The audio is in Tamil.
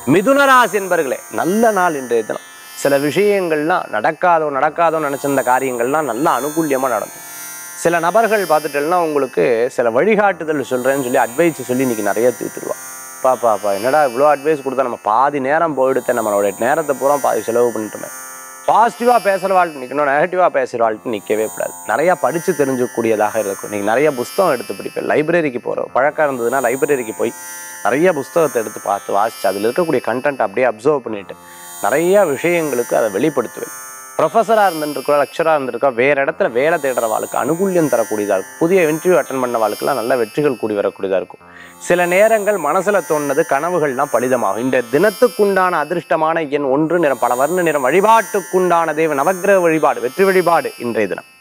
மிதுனராசி என்பர்களே நல்ல நாள் இன்றைய தினம் சில விஷயங்கள்லாம் நடக்காதோ நடக்காதோ நினச்சிருந்த காரியங்கள்லாம் நல்ல அனுகூல்யமாக நடக்கும் சில நபர்கள் பார்த்துட்டேன்னா உங்களுக்கு சில வழிகாட்டுதல் சொல்கிறேன்னு சொல்லி அட்வைஸ் சொல்லி இன்னைக்கு நிறைய தீர்த்துருவா பா பாப்பா என்னடா இவ்வளோ அட்வைஸ் கொடுத்தா நம்ம பாதி நேரம் போயிடுத்த நம்மளோட நேரத்தை பூரா பாதி செலவு பண்ணிட்டோமே பாசிட்டிவாக பேசுகிற வாழ்க்கை நிற்கணும் நெகட்டிவாக பேசுகிற வாழ்க்கை நிற்கவே கூடாது நிறையா படித்து தெரிஞ்சுக்கூடியதாக இருக்கும் நீங்கள் நிறைய புஸ்தகம் எடுத்து படிப்பேன் லைப்ரரிக்கு போகிற பழக்கம் இருந்ததுன்னா லைப்ரரிக்கு போய் நிறைய புஸ்தகத்தை எடுத்து பார்த்து வாசித்து அதில் இருக்கக்கூடிய கண்டென்ட் அப்படியே அப்சர்வ் பண்ணிட்டு நிறைய விஷயங்களுக்கு அதை வெளிப்படுத்துவேன் ப்ரொஃபஸராக இருந்துருக்கோம் லெக்சராக இருந்திருக்கோம் வேறு இடத்துல வேலை தேடுற வாழ்க்கை அனுகூல்யம் தரக்கூடியதாக இருக்கும் புதிய இன்டர்வியூ அட்டன் பண்ண வாழ்க்கைலாம் நல்ல வெற்றிகள் கூடி வரக்கூடியதாக இருக்கும் சில நேரங்கள் மனசில் தோணுனது கனவுகள்லாம் பலிதமாகும் இந்த தினத்துக்குண்டான அதிர்ஷ்டமான எண் ஒன்று நிறம் பல வர்ண நிறம் வழிபாட்டுக்குண்டான தெய்வ நவக்கிரக வழிபாடு வெற்றி வழிபாடு இன்றைய தினம்